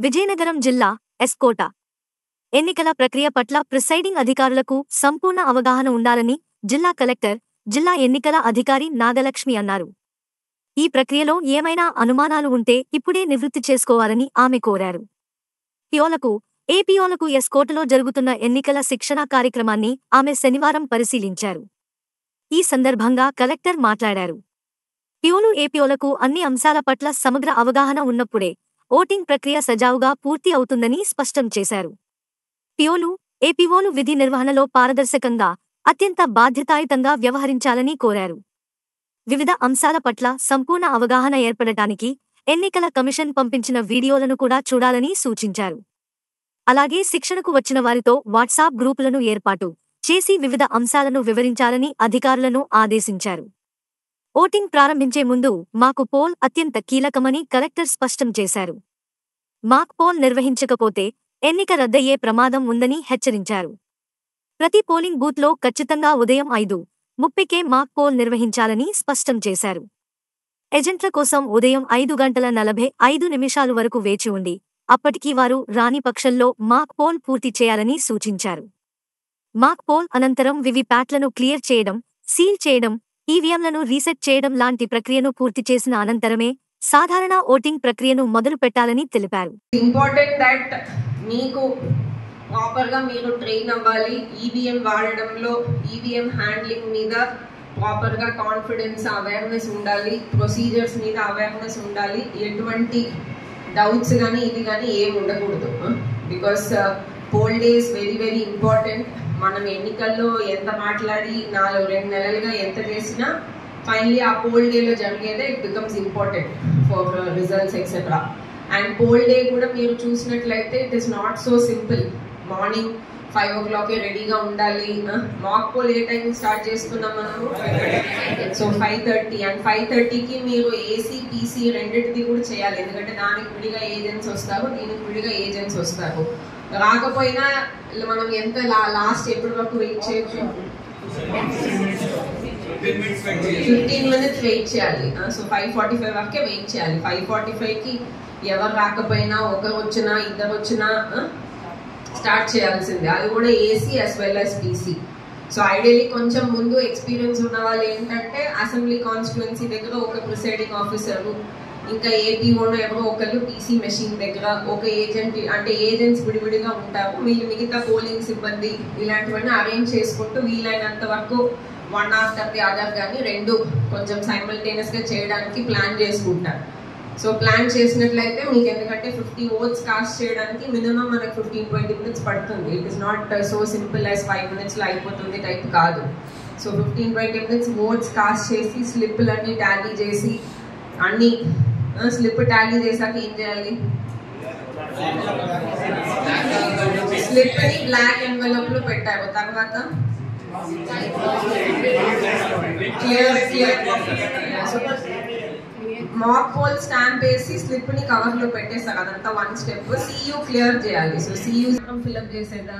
విజయనగరం జిల్లా ఎస్కోట ఎన్నికల ప్రక్రియ పట్ల ప్రిసైడింగ్ అధికారులకు సంపూర్ణ అవగాహన ఉండాలని జిల్లా కలెక్టర్ జిల్లా ఎన్నికల అధికారి నాగలక్ష్మి అన్నారు ఈ ప్రక్రియలో ఏమైనా అనుమానాలు ఉంటే ఇప్పుడే నివృత్తి చేసుకోవాలని ఆమె కోరారు పియోలకు ఏపీఓలకు ఎస్కోటలో జరుగుతున్న ఎన్నికల శిక్షణ కార్యక్రమాన్ని ఆమె శనివారం పరిశీలించారు ఈ సందర్భంగా కలెక్టర్ మాట్లాడారు పియోలు ఏపీఓలకు అన్ని అంశాల పట్ల సమగ్ర అవగాహన ఉన్నప్పుడే ఓటింగ్ ప్రక్రియ సజావుగా పూర్తి అవుతుందని స్పష్టం చేశారు పియోలు ఏపీఓలు విధి నిర్వహణలో పారదర్శకంగా అత్యంత బాధ్యతాయుతంగా వ్యవహరించాలని కోరారు వివిధ అంశాల పట్ల సంపూర్ణ అవగాహన ఏర్పడటానికి ఎన్నికల కమిషన్ పంపించిన వీడియోలను కూడా చూడాలని సూచించారు అలాగే శిక్షణకు వచ్చిన వారితో వాట్సాప్ గ్రూపులను ఏర్పాటు చేసి వివిధ అంశాలను వివరించాలని అధికారులను ఆదేశించారు ఓటింగ్ ప్రారంభించే ముందు మాకు పోల్ అత్యంత కీలకమని కలెక్టర్ స్పష్టం చేశారు మాక్ పోల్ నిర్వహించకపోతే ఎన్నిక రద్దయ్యే ప్రమాదం ఉందని హెచ్చరించారు ప్రతి పోలింగ్ బూత్లో ఖచ్చితంగా ఉదయం ఐదు ముప్పికే మాక్ పోల్ నిర్వహించాలని స్పష్టం చేశారు ఏజెంట్ల కోసం ఉదయం ఐదు గంటల నలభై ఐదు నిమిషాలు వరకు వేచి ఉండి అప్పటికీ వారు రాని పక్షంలో మాక్ పోల్ పూర్తి చేయాలని సూచించారు మాక్ పోల్ అనంతరం వివిప్యాట్లను క్లియర్ చేయడం సీల్ చేయడం ఈవీఎంలను రీసెట్ చేయడం లాంటి ప్రక్రియను పూర్తి చేసిన అనంతరమే సాధారణ ఓటింగ్ ప్రక్రియను మొదలు పెట్టాలని తెలిపారు ఇంపార్టెంట్ దట్ మీకు ప్రాపర్గా మీరు ట్రైన్ అవ్వాలి ఈవీఎం వాడడంలో ఈవీఎం హ్యాండ్లింగ్ మీద ప్రాపర్గా కాన్ఫిడెన్స్ అవేర్నెస్ ఉండాలి ప్రొసీజర్స్ మీద అవేర్నెస్ ఉండాలి ఎటువంటి డౌట్స్ కానీ ఇది కానీ ఏం ఉండకూడదు because poll days very very important మనం ఎన్నికల్లో ఎంత మాట్లాడి నాలుగు రెండు నెలలుగా ఎంత చేసినా ఫైనలీ ఆ పోల్ డేలో జరిగేదే it becomes important for results etcetera and poll day కూడా మీరు చూసినట్లయితే it is not so simple morning five o'clock రెడీగా ఉండాలి మాక్ పోల్ ఏ టైం స్టార్ట్ చేస్తున్నాం మనము so five thirty and five థర్టీకి మీరు ఏసీ పీసీ రెండింటిది కూడా చేయాలి ఎందుకంటే దానికి విడిగా ఏజెంట్స్ వస్తారు దీనికి విడిగా ఏజెంట్స్ వస్తారు రాకపోయినా మనం ఎంత లాస్ట్ ఎప్పటి వరకు వెయిట్ చేయొచ్చు ఫిఫ్టీన్ మినిట్స్ వెయిట్ చేయాలి సో ఫైవ్ ఫార్టీ ఫైవ్ వరకే వెయిట్ చేయాలి ఫైవ్ ఫార్టీ ఫైవ్కి ఎవరు రాకపోయినా ఒకరు వచ్చినా ఇద్దరు వచ్చినా స్టార్ట్ చేయాల్సిందే అది కూడా AC as well as PC so ideally కొంచెం ముందు ఎక్స్పీరియన్స్ ఉన్న వాళ్ళు ఏంటంటే అసెంబ్లీ కాన్స్టిట్యుయెన్సీ దగ్గర ఒక ప్రిసైడింగ్ ఆఫీసరు ఇంకా ఏపీఓనో ఎవరో ఒకళ్ళు పీసీ మెషిన్ దగ్గర ఒక ఏజెంట్ అంటే ఏజెంట్స్ విడివిడిగా ఉంటారు వీళ్ళు మిగతా పోలింగ్ సిబ్బంది ఇలాంటివన్నీ అరేంజ్ చేసుకుంటూ వీలైనంత వరకు వన్ ఆఫ్టర్ ది అదర్ కానీ రెండు కొంచెం సైమల్టేనియస్ గా చేయడానికి ప్లాన్ చేసుకుంటారు సో ప్లాన్ చేసినట్లయితే మీకు ఎందుకంటే ఫిఫ్టీ ఓట్స్ కాస్ట్ చేయడానికి మినిమం మనకు ఫిఫ్టీన్ ట్వంటీ మినిట్స్ పడుతుంది it is not so simple as five మినిట్స్లో అయిపోతుంది టైప్ కాదు so fifteen twenty minutes votes cast చేసి స్లిప్లన్నీ టాలీ చేసి అన్ని స్లిప్ టాలీ చేశాక ఏం చేయాలి స్లిప్ ని బ్లాక్ ఎన్వెలప్ లో పెట్టారు తర్వాత clear clear mock poll stamp వేసి స్లిప్ ని కవర్ లో పెట్టేస్తారు అదంతా వన్ స్టెప్ సియు క్లియర్ చేయాలి సో సియు ఫిల్అప్ చేసేదా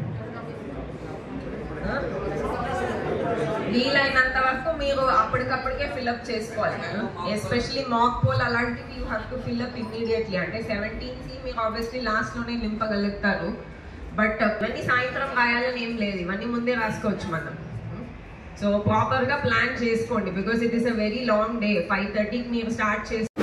వీలైనంత వరకు మీరు అప్పటికప్పటికే ఫిల్అప్ చేసుకోవాలి ఎస్పెషలీ మాక్ పోల్ అలాంటివి you have to fill up immediately అంటే సెవెంటీన్ సి మీరు ఆబ్వియస్లీ లాస్ట్ లోనే నింపగలుగుతారు బట్ ఇవన్నీ సాయంత్రం రాయాలని ఏం లేదు ఇవన్నీ ముందే రాసుకోవచ్చు మనం సో ప్రాపర్ గా ప్లాన్ చేసుకోండి because it is a very long day five థర్టీకి మీరు స్టార్ట్ చేసి